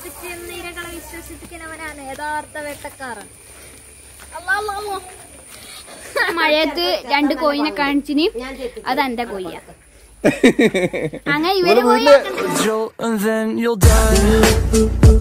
വിശ്വസിക്കുന്ന ഇരകളെ വിശ്വസിക്കുന്നവനാണ് യഥാർത്ഥ വേട്ടക്കാരൻ അല്ലാ, അല്ലാ, അല്ലാ. മഴയത്ത് രണ്ട് കോയിനെ കാണിച്ചിന് അത് എന്റെ കോയ്യ അങ്ങനെ ഇവര് പോയി jolt and then you'll die.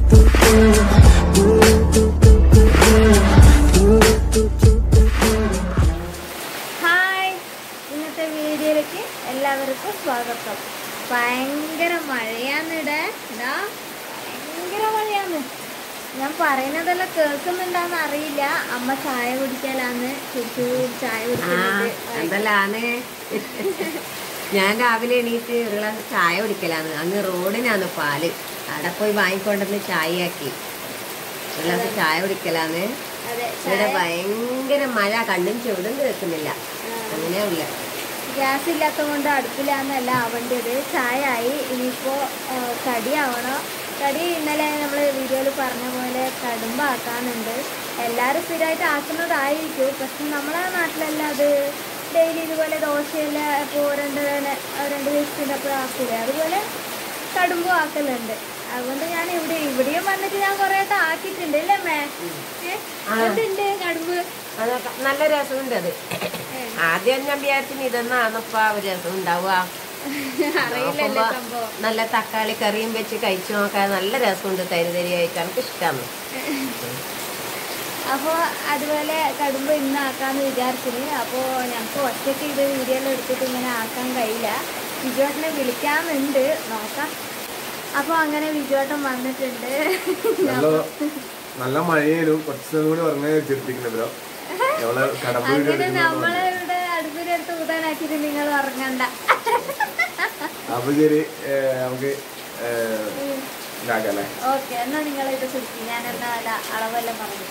Hi ഇന്നത്തെ വീഡിയോയിലേക്ക് എല്ലാവർക്കും സ്വാഗതം ഭയങ്കര മഴയാന്നിടെ ഇതാ ഭയങ്കര മഴയാന്ന് ഞാൻ പറയുന്നതെല്ലാം കേൾക്കുന്നുണ്ടാന്ന് അറിയില്ല അമ്മ ചായ കുടിക്കലാന്ന് ചുറ്റു ചായ ആ കുടിക്കുന്നത് എന്തെല്ലാന്ന് ഞാൻ രാവിലെ എണീറ്റ് ഒരു ഗ്ലാസ് ചായ കുടിക്കലാന്ന് അങ്ങ് റോഡിനാന്ന് പാല് അവിടെ പോയി വാങ്ങിക്കൊണ്ടെന്ന് ചായയാക്കി ഒരു ഗ്ലാസ് ചായ കുടിക്കലാന്ന് അതെ ഇവിടെ ഭയങ്കര മഴ കണ്ണും ചൂടും കേൾക്കുന്നില്ല അങ്ങനെയുള്ള ഗ്യാസ് ഇല്ലാത്തത് കൊണ്ട് അടുപ്പിലാന്നല്ല ആവേണ്ടത് ചായ ആയി ഇനിയിപ്പോൾ കടിയാവണം കടി ഇന്നലെ നമ്മൾ വീഡിയോയിൽ പറഞ്ഞ പോലെ കടുമ്പാക്കാനുണ്ട് എല്ലാവരും സ്ഥിരമായിട്ട് ആക്കുന്നതായിരിക്കും പക്ഷെ നമ്മളെ നാട്ടിലല്ല അത് ഡെയിലി ഇതുപോലെ ദോശയെല്ലാം ഇപ്പോൾ രണ്ട് ന- രണ്ട് ദിവസത്തിൻ്റെ അപ്പുറം ആക്കൂലേ അതുപോലെ കടുമ്പും ആക്കലുണ്ട് അതുകൊണ്ട് ഞാൻ ഇവിടെ ഇവിടെയും വന്നിട്ട് ഞാൻ കുറേ വട്ടം ആക്കിയിട്ടുണ്ട് അല്ലേ അമ്മേ ഏ? എന്തുണ്ട് കടുമ്പ് അതൊക്കെ നല്ല രസമുണ്ട് അത് ആദ്യം ഞാൻ വിചാരിച്ചു ഇതൊന്നാണിപ്പ ഒരു രസം ഉണ്ടാവുക അറിയില്ലല്ലോ നോക്കുമ്പോ സംഭവം നല്ല തക്കാളി കറിയും വെച്ച് കഴിച്ചു നോക്കാൻ നല്ല രസമുണ്ട് തരി തരിയായിട്ട് എനിക്ക് ഇഷ്ടമാണ് അപ്പോൾ അതുപോലെ കടുമ്പ് ഇന്ന് ആക്കാന്ന് വിചാരിച്ചിന് അപ്പോൾ ഞങ്ങൾക്ക് ഒറ്റയ്ക്ക് ഇത് വീഡിയോയിൽ എടുത്തിട്ട് ഇങ്ങനെ ആക്കാൻ കഴിയില്ല വിജുവേട്ടനെ വിളിക്കാമെന്നുണ്ട് നോക്കാം അപ്പോൾ അങ്ങനെ വിജുവേട്ടൻ വന്നിട്ടുണ്ട് നല്ല നല്ല മഴയേനും കുറച്ച് ദിവസം കൂടി ഉറങ്ങാൻ വിചാരിച്ചിരിക്കുന്നല്ലോ ഞങ്ങള് കടമ്പ് വീഡിയോ അങ്ങനെ എടുക്കുന്നു നമ്മളെ ഇവിടെ അടുപ്പിലെടുത്ത് ഊതാനാക്കിയിട്ട് നിങ്ങൾ ഉറങ്ങണ്ട അപ്പൊ ശരി ഏ, നമുക്ക് ഏ, ഇതാക്കാല്ലേ ഓക്കെ എന്നാ നിങ്ങൾ ഇത് കുറിച്ച് ഞാൻ എന്നാ അല്ല അളവെല്ലാം പറഞ്ഞു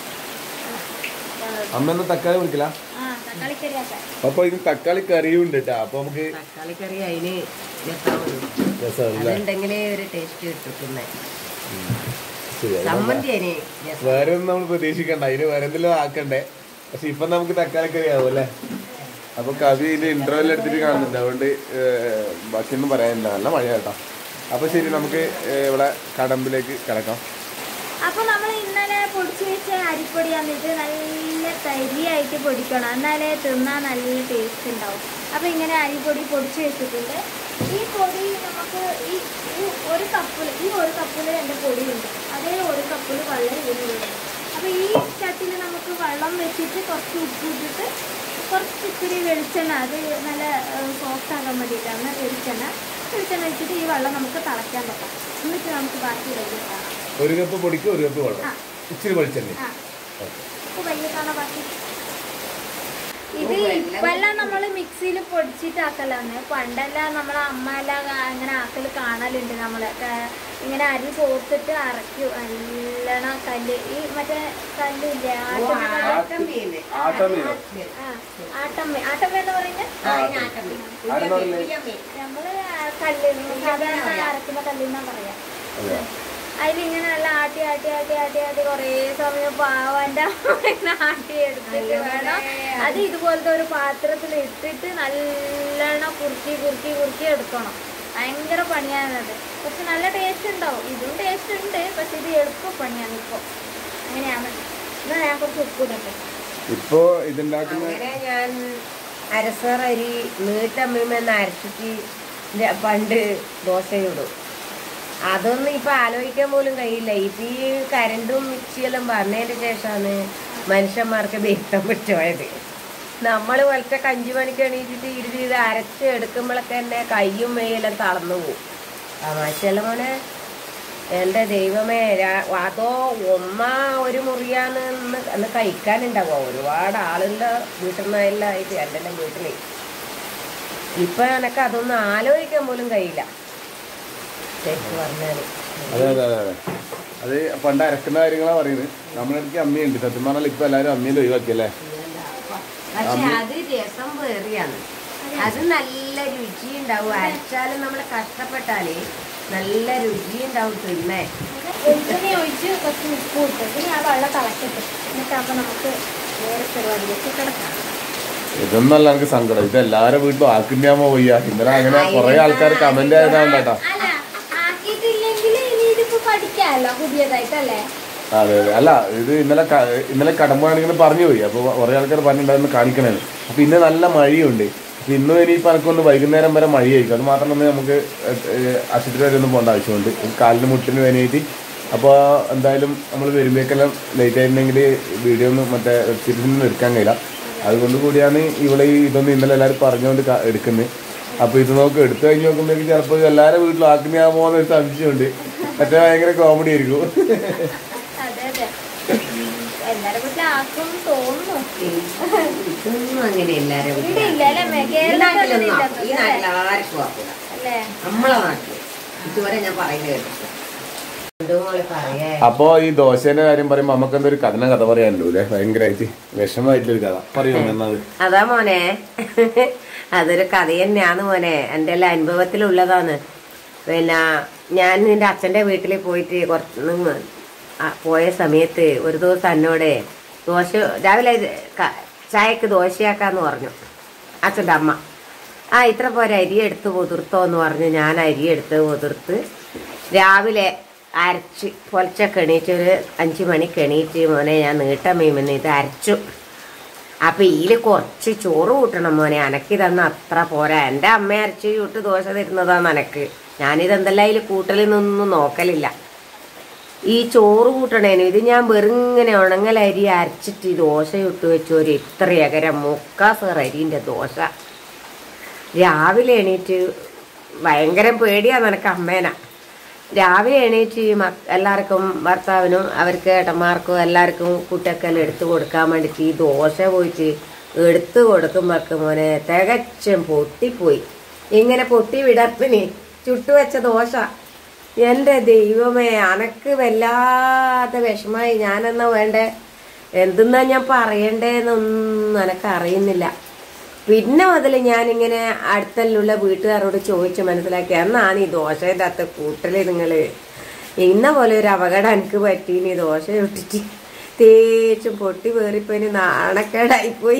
അമ്മ എന്നാ തക്കാളി കുടിക്കല ആ തക്കാളിക്കറി ആക്കാൻ അപ്പൊ ഇത് തക്കാളി കറിയും ഉണ്ട് കേട്ടോ അപ്പൊ നമുക്ക് തക്കാളി കറി അതിന് രസമാണ് രസമല്ലേ അതുണ്ടെങ്കിലേ ഒരു ടേസ്റ്റ് കിട്ടുന്നേ ശരി അത് ചമ്മന്തി അതിന് രസം വേറെ ഒന്നും നമ്മൾ പ്രതീക്ഷിക്കണ്ട അതിന് വേറെ എന്തെങ്കിലും ആക്കണ്ടേ പക്ഷെ ഇപ്പൊ നമുക്ക് തക്കാളി കറി ആവും അല്ലേ അപ്പൊ കവി ഇതിന്റെ ഇന്റർവെൽ എടുത്തിട്ട് കാണുന്നുണ്ട് അതുകൊണ്ട് ഏ, ബാക്കിയൊന്നും പറയാനില്ല നല്ല മഴ കേട്ടോ അപ്പൊ ശരി നമുക്ക് ഏ, ഇവിടെ കടമ്പിലേക്ക് കിടക്കാം അപ്പൊ നമ്മൾ ഇന്നലെ പൊടിച്ചു വെച്ച അരിപ്പൊടി വന്നിട്ട് നല്ല തരിയായിട്ട് പൊടിക്കണം എന്നാലേ തിന്നാൻ നല്ല ടേസ്റ്റ് ഉണ്ടാവും അപ്പൊ ഇങ്ങനെ അരിപ്പൊടി പൊടിച്ചു വെച്ചിട്ടുണ്ട് ഈ പൊടി നമുക്ക് ഈ ഈ ഒരു കപ്പിൽ ഈ ഒരു കപ്പിൽ എൻ്റെ പൊടിയുണ്ട് അതേ ഒരു കപ്പിൽ വെള്ളം ഇതിനുണ്ട് അപ്പൊ ഈ ചട്ടിൽ നമുക്ക് വെള്ളം വെച്ചിട്ട് കുറച്ച് ഉപ്പ് ഇട്ടിട്ട് കുറച്ച് ഇത്തിരി വെളിച്ചെണ്ണ അത് നല്ല സോഫ്റ്റ് ആകാൻ വേണ്ടിയിട്ടാണ് വെളിച്ചെണ്ണ വെളിച്ചെണ്ണ വെച്ചിട്ട് ഈ വെള്ളം നമുക്ക് തിളയ്ക്കാൻ വെക്കാം എന്നിട്ട് നമുക്ക് ബാക്കി കഴിഞ്ഞിട്ടാണ് ഒരു കപ്പ് പൊടിക്ക് ഒരു കപ്പ് വെള്ളം ആ. ഇച്ചിരി വെളിച്ചെണ്ണ ആ. ഉപ്പ് കഴിഞ്ഞിട്ടാണ് ബാക്കി ഇത് ഇപ്പെല്ലാം നമ്മൾ മിക്സിയിൽ പൊടിച്ചിട്ടാക്കലാണ് പണ്ടെല്ലാം നമ്മളെ അമ്മ എല്ലാം അങ്ങനെ ആക്കൽ കാണലുണ്ട് നമ്മള് ക- ഇങ്ങനെ അരി കോർത്തിട്ട് അരയ്ക്കും നല്ലോണം കല്ല് ഈ മറ്റേ കല്ലില്ലേ ആട്ടമ്മ കല്ല്. ആ, ആട്ടമ്മ ആട്ടമ്മ എന്ന് പറയുന്നത് നമ്മള് ആ കല്ല് സാധാരണ അരക്കുന്ന കല്ലെന്നാ പറയാ അതെ. അതിലിങ്ങനെ നല്ല ആട്ടി ആട്ടി ആട്ടി ആട്ടി ആട്ടി കുറേ സമയം പാവന്റെ ആട്ടി എടുത്തിട്ട് വേണം അത് ഇതുപോലത്തെ ഒരു പാത്രത്തിൽ ഇട്ടിട്ട് നല്ലോണം കുറുക്കി കുറുക്കി കുറുക്കി എടുക്കണം ഭയങ്കര പണിയാണത് പക്ഷെ നല്ല ടേസ്റ്റ് ഉണ്ടാവും ഇതും ടേസ്റ്റ് ഉണ്ട് പക്ഷെ ഇത് എളുപ്പ പണിയാണ് ഇപ്പോൾ അങ്ങനെയാണ് എന്നാ ഞാൻ കുറച്ച് ഉപ്പ് ഇടട്ടെ ഇപ്പൊ ഇതുണ്ടാക്കുന്ന അങ്ങനെ ഞാൻ അരസറ അരി നീട്ടമ്മയെന്ന് അരച്ചിട്ട് ഇത് പണ്ട് ദോശ ചുടും അതൊന്നും ഇപ്പൊ ആലോചിക്കാൻ പോലും കഴിയില്ല ഇപ്പൊ ഈ കരണ്ടും മിക്സിയെല്ലാം വന്നതിന് ശേഷമാണ് മനുഷ്യന്മാർക്ക് ബേക്കം പറ്റുപോയത് നമ്മൾ പോലത്തെ കഞ്ചു മണിക്ക് എണീറ്റിട്ട് ഇരുന്ന് ഇത് അരച്ച് എടുക്കുമ്പോഴൊക്കെ തന്നെ കയ്യും മെയ്യെല്ലാം തളർന്നു പോകും തമാശയല്ല മോനെ എൻ്റെ ദൈവമേ രാ- അതോ ഒന്നാ ഒരു മുറിയാന്ന് ഇന്ന് അന്ന് കഴിക്കാനുണ്ടാവുക ഒരുപാട് ആളുള്ള വീട്ടിൽ നിന്നെല്ലാം ആയിട്ട് എൻ്റെ എല്ലാം വീട്ടിൽ ഇപ്പൊ എനക്ക് അതൊന്നും ആലോചിക്കാൻ പോലും കഴിയില്ല ശരിക്കും പറഞ്ഞാല് അതെ അതെ അതെ അതെ അത് പണ്ട് അരക്കുന്ന കാര്യങ്ങളാ പറയുന്നത് നമ്മളടുക്ക് അമ്മിയുണ്ട് സത്യം പറഞ്ഞാൽ ഇപ്പൊ എല്ലാവരും അമ്മിയിൽ ഒഴിവാക്കിയല്ലേ പക്ഷെ അത് രസം വേറിയാണ് അത് നല്ല രുചി ഉണ്ടാവും അരച്ചാലും നമ്മൾ കഷ്ടപ്പെട്ടാല് നല്ല രുചി ഉണ്ടാവും തിന്നേ വെളിച്ചെണ്ണ ഒഴിച്ച് കുറച്ച് ഉപ്പ് ഇട്ട് പിന്നെ ആ വെള്ളം തിളക്കട്ടെ എന്നിട്ട് അപ്പോൾ നമുക്ക് വേറെ പരിപാടിയിലേക്ക് കിടക്കാം ഇതൊന്നല്ല എനിക്ക് സങ്കടം ഇത് എല്ലാവരും വീട്ടിലും ആക്കിണ്ടാമോ വയ്യ ഇന്നലെ അങ്ങനെ കുറെ ആൾക്കാർ കമന്റ് ആയതാണ് കേട്ടോ അല്ല ആക്കിയിട്ടില്ലെങ്കിൽ ഇനി ഇതിപ്പോ പഠിക്കാമല്ലോ പുതിയതായിട്ടല്ലേ അതെ അതെ അല്ല ഇത് ഇന്നലെ ക- ഇന്നലെ കടമ്പാണിങ്ങനെ പറഞ്ഞു പോയി അപ്പോൾ കുറേ ആൾക്കാർ പറഞ്ഞിട്ടുണ്ടായിരുന്നു കാണിക്കണേന്ന് അപ്പോൾ ഇന്ന് നല്ല മഴയുണ്ട് അപ്പോൾ ഇന്നും ഇനിയിപ്പോൾ എനക്കൊന്ന് വൈകുന്നേരം വരെ മഴയായിരിക്കും അത് മാത്രമൊന്നും നമുക്ക് ആശുപത്രി വരെ ഒന്നും പോകേണ്ട ആവശ്യമുണ്ട് കാലിന് മുട്ടിന് വേനയായിട്ട് അപ്പോൾ എന്തായാലും നമ്മൾ വരുമ്പോഴേക്കെല്ലാം ലേറ്റ് ആയിട്ടുണ്ടെങ്കിൽ വീഡിയോ ഒന്നും മറ്റേ വെബ് സീരീസിൽ എടുക്കാൻ കഴിയില്ല അതുകൊണ്ട് കൂടിയാണ് ഇവിടെ ഈ ഇതൊന്നും ഇന്നലെ എല്ലാവരും പറഞ്ഞുകൊണ്ട് ക- എടുക്കുന്നത് അപ്പോൾ ഇത് നോക്ക് എടുത്തു കഴിഞ്ഞ് നോക്കുമ്പോഴേക്കും ചിലപ്പോൾ എല്ലാവരും വീട്ടിലും ആക്കുന്നതാകുമോ എന്നൊരു സംശയമുണ്ട് മറ്റേ ഭയങ്കര കോമഡി ആയിരിക്കും അതെ അതെ എല്ലാരും വീട്ടിലാക്കും തോന്നുന്നു ഇതൊന്നും അങ്ങനെ എല്ലാരും ഇവിടെ ഇല്ല അല്ലേ ഈ കേരളത്തിലൊന്നും നാട്ടിലൊന്നും ഈ ഇല്ല നാട്ടിൽ ആർക്കും ആക്കൂല അല്ലേ നമ്മളെ നാട്ടിൽ ഇതുവരെ ഞാൻ പറയുന്നത് കേട്ടിട്ടില്ല എന്തോ മോളെ പറയേ അപ്പോ ഈ ദോശേന്റെ കാര്യം പറയുമ്പോ നമുക്ക് എന്തൊരു കഥന കഥ പറയാനല്ലോ അല്ലേ ഭയങ്കരമായിട്ട് വിഷമമായിട്ടുള്ളൊരു കഥ പറയൂ എന്നത് അതാ മോനെ അതൊരു കഥ തന്നെയാണ് മോനെ എൻ്റെ എല്ലാം അനുഭവത്തിലുള്ളതാണ് പിന്നെ ഞാൻ നിന്റെ അച്ഛൻ്റെ വീട്ടിൽ പോയിട്ട് കുറച്ച് ആ, പോയ സമയത്ത് ഒരു ദിവസം എന്നോട് ദോശ രാവിലെ ക- ചായക്ക് ദോശയാക്കാന്ന് പറഞ്ഞു അച്ഛൻ്റെ അമ്മ ആ ഇത്ര പോരെ അരി എടുത്ത് കുതിർത്തോ എന്ന് പറഞ്ഞ് ഞാൻ അരി എടുത്ത് കുതിർത്ത് രാവിലെ അരച്ച് പൊലച്ചൊക്കെ എണീറ്റ് ഒരു അഞ്ച് മണിക്ക് എണീറ്റ് മോനെ ഞാൻ നീട്ടം മീമെന്ന് ഇത് അരച്ചു അപ്പൊ ഇതില് കുറച്ച് ചോറ് കൂട്ടണം മോനെ അനക്ക് തന്ന അത്ര പോരാ എൻ്റെ അമ്മ അരച്ച് ചുട്ട് ദോശ തരുന്നതാണ് അനക്ക് ഞാനിതെന്തെല്ലാം ഇതിൽ കൂട്ടലിനൊന്നും നോക്കലില്ല ഈ ചോറ് കൂട്ടണേനു ഇത് ഞാൻ വെറുങ്ങനെ ഉണങ്ങലരി അരച്ചിട്ട് ഈ ദോശ ചുട്ട് വെച്ച് ഒരു ഇത്ര ഏകരം മുക്കാ സേർ അരിൻ്റെ ദോശ രാവിലെ എണീറ്റ് ഭയങ്കര പേടിയാ നിനക്ക് അമ്മേന രാവിലെ എണീറ്റ് ഈ മക്ക എല്ലാവർക്കും ഭർത്താവിനും അവർക്ക് ഏട്ടന്മാർക്കും എല്ലാവർക്കും കുട്ടിയൊക്കെല്ലാം എടുത്തു കൊടുക്കാൻ വേണ്ടിയിട്ട് ഈ ദോശ പോയിട്ട് എടുത്തു കൊടുക്കുമ്പോഴൊക്കെ മോനെ തികച്ചും പൊട്ടിപ്പോയി ഇങ്ങനെ പൊട്ടി വിടർപ്പിന് ചുട്ടുവെച്ച ദോശ എൻ്റെ ദൈവമേ അനക്ക് വല്ലാതെ വിഷമായി ഞാനെന്നാ വേണ്ടേ എന്തെന്നാ ഞാൻ പറയണ്ടേന്നൊന്നും എനക്ക് അറിയുന്നില്ല പിന്നെ മുതൽ ഞാനിങ്ങനെ അടുത്തുള്ള വീട്ടുകാരോട് ചോദിച്ച് മനസ്സിലാക്കി എന്നാണ് ഈ ദോശയുടെ അകത്ത് കൂട്ടല് നിങ്ങള് ഇന്ന പോലെ ഒരു അപകടം എനിക്ക് പറ്റീനി ദോശ ഇട്ടിട്ട് തേച്ചും പൊട്ടി വേറിപ്പോയിന് നാണക്കേടായിപ്പോയി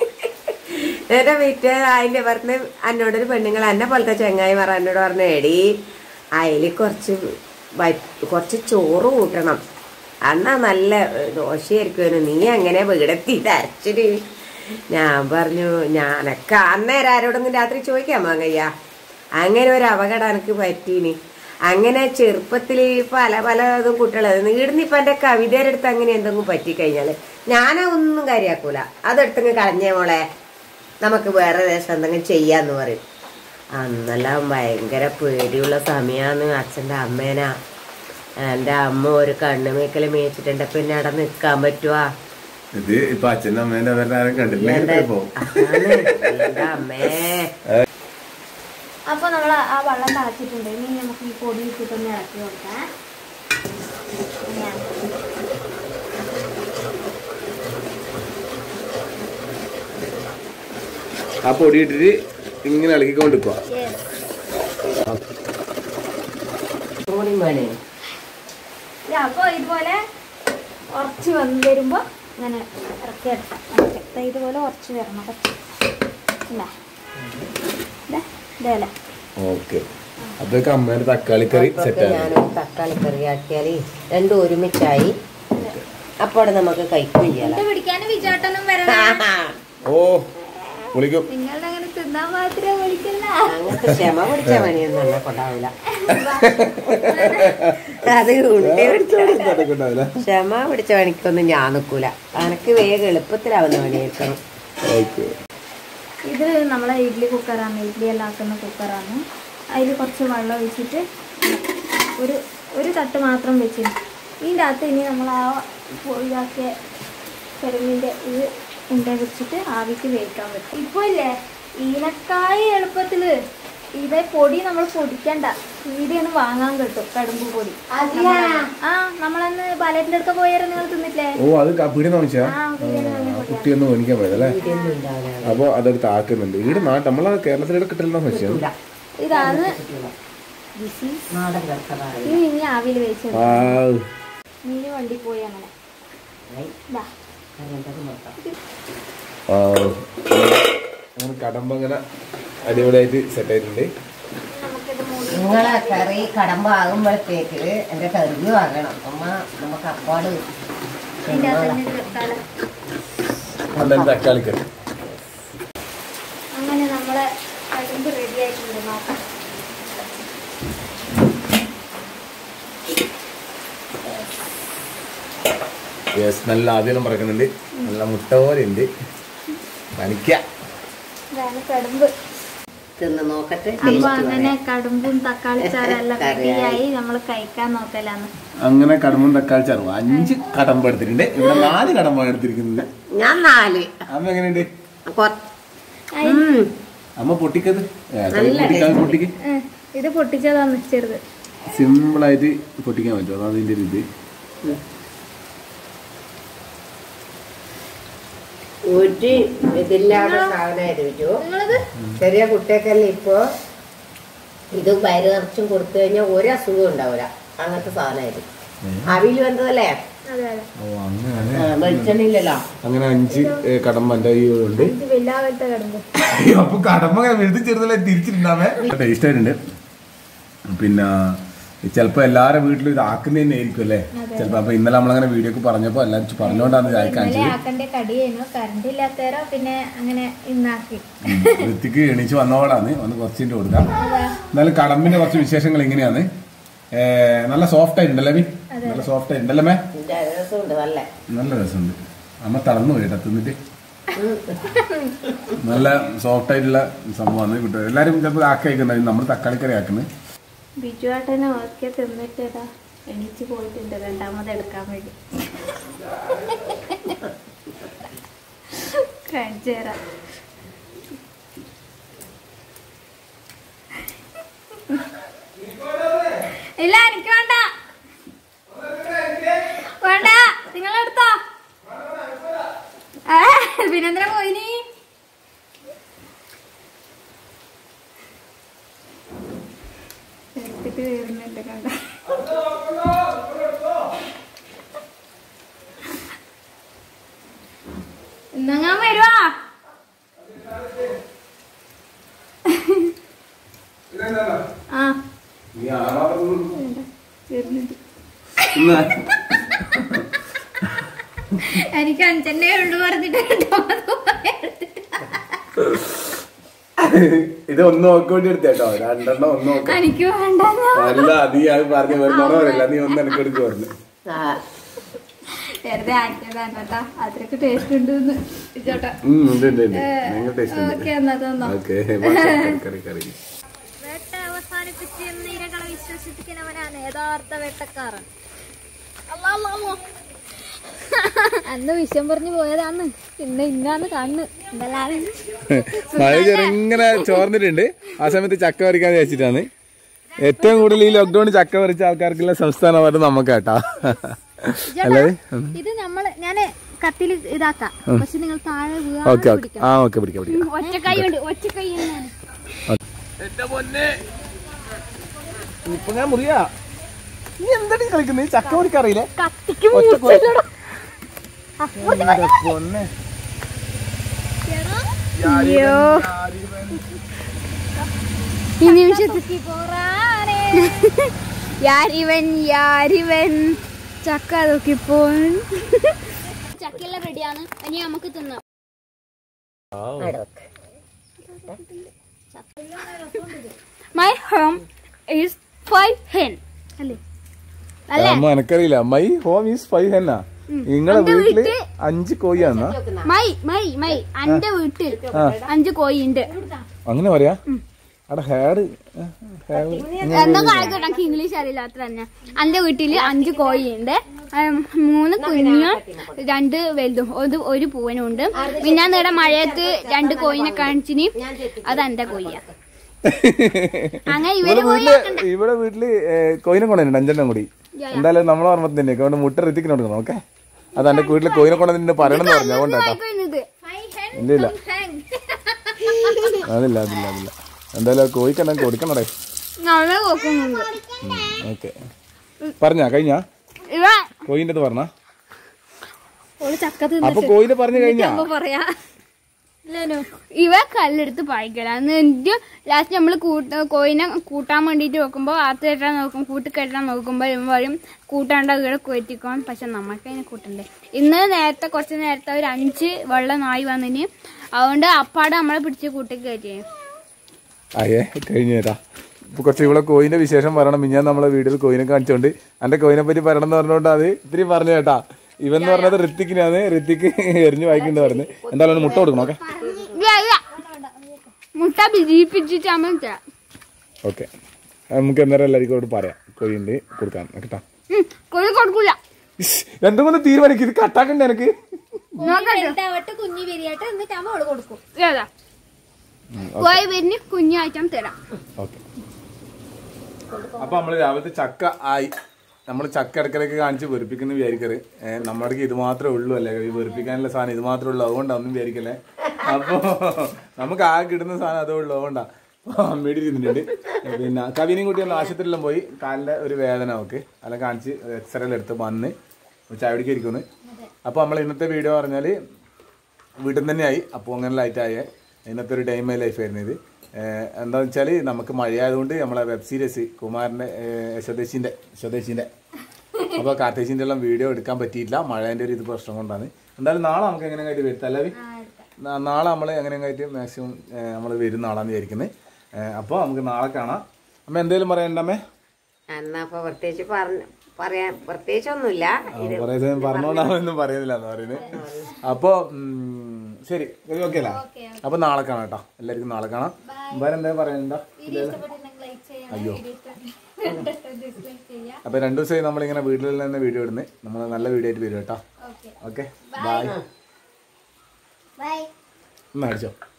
എന്റെ വീട്ട് അതിന്റെ പറഞ്ഞ് എന്നോടൊരു പെണ്ണുങ്ങൾ എന്നെ പോലത്തെ ചങ്ങായിമാർ എന്നോട് പറഞ്ഞു എടി അതിൽ കുറച്ച് വ- കുറച്ച് ചോറ് കൂട്ടണം അന്നാ നല്ല ദോശയായിരിക്കുമല്ലോ നീ അങ്ങനെ വീടെത്തി അരച്ചിട്ട് ഞാൻ പറഞ്ഞു ഞാനൊക്കെ അന്നേരം ആരോടൊന്നും രാത്രി ചോദിക്കാൻ വാങ്ങയ്യ അങ്ങനെ ഒരു അപകടം എനിക്ക് പറ്റീനി അങ്ങനെ ചെറുപ്പത്തിൽ പല പല ഇതും കുട്ടികളെ ഈടുന്ന് ഇപ്പൊ എന്റെ കവിതയുടെ അടുത്ത് അങ്ങനെ എന്തെങ്കിലും പറ്റിക്കഴിഞ്ഞാല് ഞാനാ ഒന്നും കാര്യാക്കൂല അതെടുത്തങ്ങ് കളഞ്ഞേ മോളെ നമുക്ക് വേറെ ദേശം എന്തെങ്കിലും ചെയ്യാന്ന് പറയും അന്നെല്ലാം ഭയങ്കര പേടിയുള്ള സമയാന്ന് അച്ഛൻ്റെ അമ്മേനാ എൻ്റെ അമ്മ ഒരു കണ്ണുമേക്കൽ മേച്ചിട്ടുണ്ട് പിന്നെ അവിടെ നിൽക്കാൻ പറ്റുവാ ഇത് ഇപ്പൊ അച്ഛനും അമ്മേന്റെ അവരുടെ ആരും കണ്ടിട്ടില്ല എൻ്റെ ഇപ്പൊ അതാണ് എൻ്റെ അമ്മേ അപ്പൊ നമ്മൾ ആ വെള്ളം തിളച്ചിട്ടുണ്ട് ഇനി നമുക്ക് ഈ പൊടി ഇട്ടിട്ടൊന്ന് ഇളക്കി കൊടുക്കാം ഞാൻ ആ പൊടി ഇട്ടിട്ട് ഇങ്ങനെ ഇളക്കിക്കൊണ്ടിരിക്കുക yes. കൂടി വേണേ അപ്പൊ ഇതുപോലെ ഉറച്ച് വന്ന് വരുമ്പോ ഇങ്ങനെ ഇറക്കി എടുക്കാം ഇറക്കി. ദേ ഇതുപോലെ ഉറച്ച് വരണം കുറച്ച് ഇല്ലേ? ദേ, ഇതേലെ ഓക്കെ അതൊക്കെ അമ്മേന്റെ തക്കാളിക്കറി സെറ്റ് ഇപ്പൊക്കെ ആണ് ഞാനൊരു തക്കാളി കറി ആക്കിയാൽ രണ്ടും ഒരുമിച്ചായി അപ്പോൾ നമുക്ക് കഴിക്കുകയും ചെയ്യാലോ ഇത് പിടിക്കാനും വിചാട്ടനും വരണം ഓ വിളിക്കും നിങ്ങളുടെ അങ്ങനെ തിന്നാൻ മാത്രമേ വിളിക്കില്ല അങ്ങനത്തെ ക്ഷമ പിടിച്ച പണിയൊന്നും എന്നെ കൊണ്ടാവില്ല അത് ഉണ്ടി പിടിച്ച ക്ഷമ പിടിച്ച പണിക്കൊന്നും ഞാൻ നിൽക്കൂല അനക്ക് വേഗം എളുപ്പത്തിലാവുന്ന പണിയേക്കണം ഓക്കെ ഇത് നമ്മളെ ഇഡ്ഡലി കുക്കറാണ് ഇഡ്ഡലി എല്ലാം ആക്കുന്ന കുക്കറാണ് അതിൽ കുറച്ച് വെള്ളം ഒഴിച്ചിട്ട് ഒരു ഒരു തട്ട് മാത്രം വെച്ചിന് ഇതിൻ്റെ അകത്ത് ഇനി നമ്മൾ ആ ഇതാക്കിയ കിഴങ്ങിൻ്റെ ഇത് ഉണ്ട വെച്ചിട്ട് ആവിക്ക് വേവിക്കാൻ പറ്റും ഇപ്പോൾ ഇല്ലേ ഈനക്കായ എളുപ്പത്തിൽ ഇതേ പൊടി നമ്മൾ പൊടിക്കണ്ട ഈടെയൊന്ന് വാങ്ങാൻ കിട്ടും കടുമ്പ് പൊടി ആ നമ്മളന്ന് പാലേറ്റിൻ്റെ അടുക്ക പോയാലും നിങ്ങൾ തിന്നിട്ടില്ലേ ഓ അത് പിടി നോക്കിച്ചാ ആ ബിരിയാണി വാങ്ങി കുട്ടി ഒന്ന് മേടിക്കാൻ പോയതല്ലേ ഇതൊന്നും ഉണ്ടാവില്ല അപ്പൊ അതെടുത്ത് ആക്കുന്നുണ്ട് ഇവിടെ നാട്ട് നമ്മളെ കേരളത്തിലൂടെ കിട്ടില്ലെന്ന് വെച്ചാൽ ഇതാണ് നാടൻ കർത്ത പറയും ഇത് ഇനി ആവിയിൽ വേവിച്ചത് ആ മീന് വണ്ടി പോയി അങ്ങനെ ദാ. അങ്ങനത്തെ നോക്കാം ആ. അങ്ങനെ കടമ്പ അങ്ങനെ അടിപൊളിയായിട്ട് സെറ്റ് ആയിട്ടുണ്ട് നമുക്കിത് മൂടി നിങ്ങളെ കറി കടമ്പാകുമ്പോഴത്തേക്ക് എന്റെ കറി വാങ്ങണം അമ്മ നമുക്ക് അപ്പാട് ഇതിന്റെ അകത്ത് തന്നെ കിട്ടാലോ നല്ല തക്കാളി കറി അങ്ങനെ നമ്മളെ കടുമ്പ് റെഡി ആയിട്ടുണ്ട് നോക്കാം യെസ് നല്ല ആദ്യം പറക്കുന്നുണ്ട് നല്ല മുട്ട പോലെ ഉണ്ട് പനിക്ക ഇതാണ് കടുമ്പ് തിന്ന് നോക്കട്ടെ അപ്പൊ അങ്ങനെ കടുമ്പും തക്കാളി ചാറെല്ലാം കറിയായി. റെഡിയായി നമ്മൾ കഴിക്കാൻ നോക്കലാന്ന് അങ്ങനെ കടമ്പും തക്കാളി ചാറും അഞ്ച് കടമ്പ എടുത്തിട്ടുണ്ട് ഇവിടെ നാല് കടമ്പാണ് എടുത്തിരിക്കുന്നത് ഞാൻ നാല് അമ്മ എങ്ങനെയുണ്ട് കൊ- അയ്, ഉം. അമ്മ പൊട്ടിക്കത് ഏ, കറി നല്ല പൊട്ടിക്കാൻ പൊട്ടിക്ക് ഏ, ഇത് പൊട്ടിച്ചതാന്ന് ചെറുത് സിമ്പിളായിട്ട് പൊട്ടിക്കാൻ പറ്റും അതാണ് അതിന്റെ ഒരു ഇത് ഒരു ഇതില്ലാത്ത സാധനമായിരുന്നു നിങ്ങളത് ചെറിയ കുട്ടിയൊക്കെല്ലാം ഇപ്പോ ഇത് വയറ് നിറച്ചും കൊടുത്തു കഴിഞ്ഞാൽ ഒരു അസുഖം ഉണ്ടാവില്ല അങ്ങനത്തെ സാധനമായിരുന്നു അവിയിൽ വന്നതല്ലേ അതെ അതെ ഓ അങ്ങനെ വെളിച്ചെണ്ണയില്ലല്ലോ അങ്ങനെ അഞ്ച് ഏ, കടമ്പ എൻ്റെ കയ്യിലുണ്ട് ഇത് വല്ലാത്ത കടുമ്പ് അപ്പൊ കടമ്പ വെറുതെ ചെറുതല്ലേ തിരിച്ചിട്ടുണ്ടാവേ ടേസ്റ്റ് ആയിട്ടുണ്ട് പിന്നെ ചിലപ്പോ എല്ലാരും വീട്ടിലും ഇത് ആക്കുന്ന തന്നെ ആയിരിക്കും അല്ലേ ചിലപ്പോ അപ്പൊ ഇന്നലെ നമ്മളങ്ങനെ വീഡിയോ ഒക്കെ പറഞ്ഞപ്പോ എല്ലാവരും പറഞ്ഞോണ്ടാണ് ചായ ഇന്നലെ കാണിച്ചത് ആക്കണ്ട കടിയായിരുന്നു കറണ്ട് ഇല്ലാത്തവരോ പിന്നെ അങ്ങനെ ഇന്നാക്കി വൃത്തിക്ക് എണീച്ച് വന്നവളാണ് ഒന്ന് കുറച്ചിട്ട് കൊടുക്കാം എന്നാലും കടമ്പിന്റെ കുറച്ച് വിശേഷങ്ങൾ എങ്ങനെയാണ് ഏ, നല്ല സോഫ്റ്റ് ആയിട്ടുണ്ടല്ലേ മീ നല്ല സോഫ്റ്റ് ആയിട്ടുണ്ടല്ലേ മേ ഇതിന്റെ രസമുണ്ട് നല്ല നല്ല രസമുണ്ട് അമ്മ തളർന്നു പോയിട്ടാ തിന്നിട്ട് നല്ല സോഫ്റ്റ് ആയിട്ടുള്ള സംഭവമാണ് കിട്ടുക എല്ലാരും ചിലപ്പോൾ ആക്കിയേക്കുന്നത് നമ്മൾ തക്കാളിക്കറി ആക്കുന്നത് ബിജുവാട്ടനെ ഒക്കെ തിന്നിട്ടതാ എണീച്ച് പോയിട്ടുണ്ട് രണ്ടാമത് എടുക്കാൻ വേണ്ടി കാണിച്ചു തരാം ഇല്ല എനിക്ക് വേണ്ട വേണ്ട നിങ്ങളെടുത്തോ ഏ പിന്നെന്തിനാ പോയിനി എടുത്തിട്ട് വരുന്നുണ്ട് കണ്ട ഇന്നങ്ങാൻ വരുവാ ആ വരുന്നുണ്ട് എനിക്ക് അഞ്ചെണ്ണേ ഉള്ളു പറഞ്ഞിട്ട് രണ്ടാമത് പോയി എടുത്തിട്ട്. ഇത് ഒന്ന് നോക്കേണ്ടി എടുത്തേട്ടോ രണ്ടെണ്ണം ഒന്ന് നോക്കാം എനിക്ക് വേണ്ട അല്ല നീ അത് പറഞ്ഞു വരുന്നോണോ പറയില്ല നീ ഒന്ന് എനിക്ക് എടുക്ക് പറഞ്ഞു ആ, വെറുതെ ആക്കിയതാണ് കേട്ടാ അത്രക്ക് ടേസ്റ്റ് ഉണ്ട് ചോട്ടാ ഉം, ഉണ്ട് ഉണ്ട് ഉണ്ട് ഭയങ്കര ടേസ്റ്റ് ഉണ്ട് ഓക്കെ എന്നാ തോന്നോ ഓക്കെ കറി കറി വേട്ട അവസാനിപ്പിച്ച് നീരകളെ വിശ്വസിപ്പിക്കുന്നവനാണ് യഥാർത്ഥ വേട്ടക്കാരൻ അല്ലാ, അല്ലാ, അല്ലാ. അന്ന് വിഷം പറഞ്ഞു പോയതാണ് ഇന്ന് ഇന്നാന്ന് കാണുന്നു എന്തെല്ലാം മഴ ചെറുങ്ങനെ ചോർന്നിട്ടുണ്ട് ആ സമയത്ത് ചക്ക പറിക്കാൻ വിചാരിച്ചിട്ടാണ് ഏറ്റവും കൂടുതൽ ഈ ലോക്ക്ഡൌണിൽ ചക്ക പറിച്ച ആൾക്കാർക്കുള്ള സംസ്ഥാന അവാർഡ് നമുക്ക് കേട്ടാ അല്ലേ ഇത് നമ്മള് ഞാന് കത്തിൽ ഇതാക്കാം പക്ഷെ നിങ്ങൾ താഴെ ഓക്കെ ഓക്കെ ആ ഓക്കെ പിടിക്കാം പിടിക്കാം ഒറ്റക്കൈ ഉണ്ട് ഒറ്റക്കൈ തന്നെയാണ് എന്റെ പൊന്നെ ഇപ്പൊ ഞാൻ മുറിയാ നീ എന്താണ് കളിക്കുന്നത് ചക്ക പറിക്കറിയില്ലേ കത്തിക്ക് ഒറ്റ മൂർച്ചയില്ലടാ. ആ, മൂർച്ച മതി. പൊന്നെ അയ്യോ ഈ നിമിഷത്തിൽ യാരിവൻ യാരിവൻ ചക്ക നോക്കിപ്പോൻ ചക്കെല്ലാം റെഡിയാണ് ഇനി നമുക്ക് തിന്നാം അവിടെ വെക്ക്. മൈ ഹോം ഈസ് ഫൈവ് ഹെൻ അല്ലേ അല്ലേ അമ്മ എനക്കറിയില്ല മൈ ഹോം ഈസ് ഫൈവ് ഹെന്നാ നിങ്ങളെ എന്റെ വീട്ടില് വീട്ടിൽ- അഞ്ച് കോഴിയാന്നാ മൈ മൈ മൈ അന്റെ വീട്ടിൽ അഞ്ച് കോഴി ഉണ്ട് അങ്ങനെ പറയാ അവിടെ ഹെയർ എന്നാ കാണിക്കട്ടെ എനിക്ക് ഇംഗ്ലീഷ് അറിയില്ല അത്ര തന്നെ എന്റെ വീട്ടില് അഞ്ച് കോഴി ഉണ്ട് മൂന്ന് കുഞ്ഞും രണ്ട് വലുതും ഒരു ഒരു പൂവനും ഉണ്ട് പിന്നെ നേടെ മഴയത്ത് രണ്ട് കോഴിനെ കാണിച്ചിന് അത് എന്റെ കോഴിയാ അങ്ങനെ ഇവര് ഇവിടെ കോഴി വീട്ടില് ഇവിടെ വീട്ടില് കോയിനെ കൊണ്ടുവരുന്നുണ്ട് അഞ്ചെണ്ണം കൂടി എന്തായാലും നമ്മളെ ഓർമ്മ തന്നെ അതുകൊണ്ട് മുട്ട ഋത്തിക്കിന് കൊടുക്കണം ഓക്കെ അത് എന്റെ വീട്ടില് കോയിനെ കൊണ്ടുവന്നിട്ട് പറയണമെന്ന് പറഞ്ഞു അതുകൊണ്ടാട്ടോ വായിക്കുന്നത്. ഇല്ല ഇല്ല അതില്ല അതില്ല അതില്ല എന്തായാലും കോഴിക്ക് എന്തെങ്കിലും കൊടുക്കണടേ നല്ല നോക്കുന്നുണ്ട് ഓക്കെ പറഞ്ഞാ കഴിഞ്ഞാ ഇവ കോയിന്റെ പറഞ്ഞ ഓള് ചക്ക അപ്പൊ തിന്നിട്ട് കോയിനെ പറഞ്ഞു കഴിഞ്ഞാ അപ്പൊ പറയാ ഇവ കല്ലെടുത്ത് പായിക്കല എന്നിട്ട് ലാസ്റ്റ് നമ്മൾ കൂട്ട കോയിനെ കൂട്ടാൻ വേണ്ടിയിട്ട് നോക്കുമ്പോൾ ആത്ത് കെട്ടാൻ നോക്കും കൂട്ടി കെട്ടാൻ നോക്കുമ്പോൾ ഇവൻ പറയും കൂട്ടാണ്ട് ഇവിടെ കൊറ്റിക്കോണം പക്ഷെ നമുക്ക് അതിനെ കൂട്ടണ്ടേ ഇന്ന് നേരത്തെ കുറച്ച് നേരത്തെ ഒരു അഞ്ച് വെള്ളം നായി വന്നിന് അതുകൊണ്ട് അപ്പാടെ നമ്മളെ പിടിച്ച് കൂട്ടി കയറ്റി അയ്യേ കഴിഞ്ഞു തരാ ഇപ്പൊ കുറച്ച് ഇവിടെ കോയിന്റെ വിശേഷം പറയണം മിഞ്ഞാൻ നമ്മളെ വീഡിയോയിൽ കോയിനെ കാണിച്ചോണ്ട് എന്റെ കോയിനെ പറ്റി പറയണം എന്ന് പറഞ്ഞോണ്ട് അത് ഇത്തിരി പറഞ്ഞു കേട്ടാ ഇവൻ എന്ന് പറഞ്ഞത് ഋത്തിക്കിനാണ് ഋത്തിക്ക് എറിഞ്ഞു വായിക്കുന്നത് പറയുന്നത് എന്തായാലും അവന് മുട്ട കൊടുക്കണം ഓക്കെ മുട്ട വിരിയിപ്പിച്ചിട്ട് അമ്മ തരാം ഓക്കെ നമുക്ക് അന്നേരം എല്ലാവർക്കും അവിടെ പറയാം കോയിണ്ട് കൊടുക്കാൻ കേട്ടാ ഉം, കോഴി കൊടുക്കൂല എന്തും കൊണ്ട് തീരുമാനിക്കും ഇത് കട്ടാക്കണ്ടേ എനിക്ക് വലുതാവട്ടെ കുഞ്ഞു വിരിയട്ടെ എന്നിട്ട് അമ്മ അവള് കൊടുക്കും ഏതാ കോഴി വിരിഞ്ഞ് കുഞ്ഞായിട്ടും തരാം ഓക്കെ അപ്പൊ നമ്മള് രാവിലത്തെ ചക്ക ആയി നമ്മൾ ചക്ക ഇടക്കിടക്ക് കാണിച്ച് വെറുപ്പിക്കുന്ന വിചാരിക്കറ് ഏഹ് നമ്മുടെ ഇത് മാത്രമേ ഉള്ളൂ അല്ലേ ഈ വെറുപ്പിക്കാനുള്ള സാധനം ഇത് മാത്രമേ ഉള്ളൂ അതുകൊണ്ടാ ഒന്നും വിചാരിക്കല്ലേ അപ്പൊ നമുക്ക് ആ കിട്ടുന്ന സാധനം അതേ ഉള്ളൂ അതുകൊണ്ടാ അമ്മയുടെ ഇരുന്നിട്ടുണ്ട് പിന്നെ കവിനെയും കുട്ടി ഒന്ന് ആശുപത്രിയിലും പോയി കാലിന്റെ ഒരു വേദന ഒക്കെ അതെല്ലാം കാണിച്ച് എക്സ്റേ എടുത്ത് വന്ന് ചായടിക്ക് ഇരിക്കുന്നു അപ്പൊ നമ്മൾ ഇന്നത്തെ വീഡിയോ പറഞ്ഞാല് വീട്ടിൽ നിന്ന് തന്നെയായി അപ്പോൾ അങ്ങനെ ലൈറ്റായേ ഇന്നത്തെ ഒരു ടൈം ലൈഫ് ആയിരുന്നു ഇത് ഏഹ് എന്താന്ന് വെച്ചാൽ നമുക്ക് മഴയായതുകൊണ്ട് നമ്മളെ വെബ് സീരീസ് കുമാരൻ്റെ സ്വദേശിൻ്റെ സ്വദേശിൻ്റെ അപ്പോൾ കാർത്തേശിൻ്റെ എല്ലാം വീഡിയോ എടുക്കാൻ പറ്റിയില്ല മഴേൻ്റെ ഒരു ഇത് പ്രശ്നം കൊണ്ടാണ് എന്തായാലും നാളെ നമുക്ക് എങ്ങനെ ആയിട്ട് വരുത്താം അല്ലേ നാ- നാളെ നമ്മൾ എങ്ങനെ ആയിട്ട് മാക്സിമം നമ്മൾ വരുന്ന നാളാന്ന് വിചാരിക്കുന്നത് അപ്പോൾ നമുക്ക് നാളെ കാണാം അമ്മ എന്തെങ്കിലും പറയണ്ടമ്മേ എന്നാ അപ്പൊ പ്രത്യേകിച്ച് പറഞ്ഞ പറയാൻ പ്രത്യേകിച്ചൊന്നുമില്ല കുറേ സമയം പറഞ്ഞോണ്ടാണെന്നും പറയുന്നില്ല എന്ന് പറയുന്നത് അപ്പോൾ ശരി ഓക്കെ അല്ലേ അപ്പോൾ നാളെ കാണാം കേട്ടോ എല്ലാവർക്കും നാളെ കാണാം വേറെ എന്താ പറയണ്ട അയ്യോ അപ്പൊ രണ്ടു ദിവസമായി നമ്മളിങ്ങനെ വീട്ടിൽ തന്നെ വീഡിയോ ഇടുന്നത് നമ്മൾ നല്ല വീഡിയോ ആയിട്ട് വരും കേട്ടോ ഓക്കെ ബൈ ബൈ എന്നാ അടിച്ചോ